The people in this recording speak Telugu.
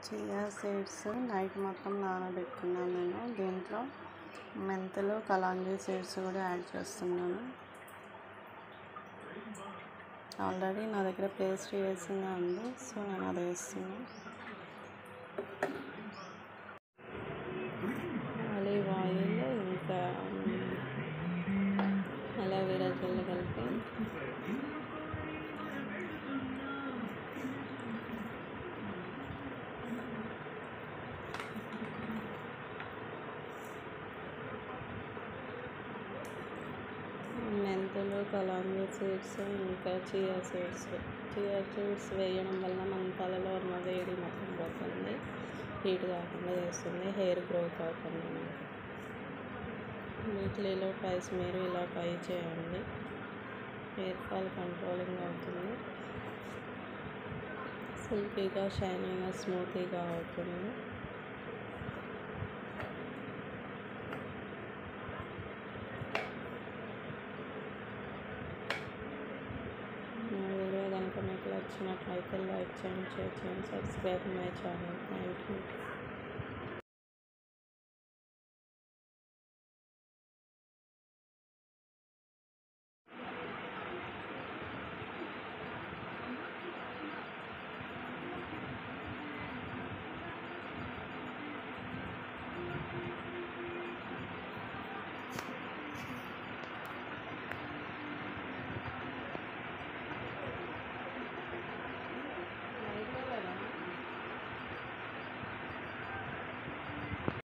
చియా సీడ్స్ నైట్ మొత్తం నానబెట్టుకున్నాను నేను దీంట్లో మెంతులు కలాంజీ సీడ్స్ కూడా యాడ్ చేస్తున్నాను ఆల్రెడీ నా దగ్గర పేస్ట్ వేసిందే ఉంది సో నేను అది వేస్తున్నాను ఆలివ్ ఆయిల్ ఇంకా అలోవెరా జెల్ కలిపి మెంతులు కలాంజీ సీడ్స్ ఇంకా చియా సీడ్స్ చియా సీడ్స్ వేయడం వల్ల మన తలలో ఉన్న వేడి మొత్తం పోతుంది హీట్ కాకుండా చేస్తుంది హెయిర్ గ్రోత్ అవుతుంది మనకి వీక్లీలో ట్వైస్ మీరు ఇలా ట్రై చేయండి హెయిర్ ఫాల్ కంట్రోలింగ్ అవుతుంది సిల్కీగా షైనీగా స్మూతీగా అవుతుంది నా వీడియో కనుక మీకు నచ్చినట్లయితే లైక్ చేయండి షేర్ చేయండి subscribe my channel thank you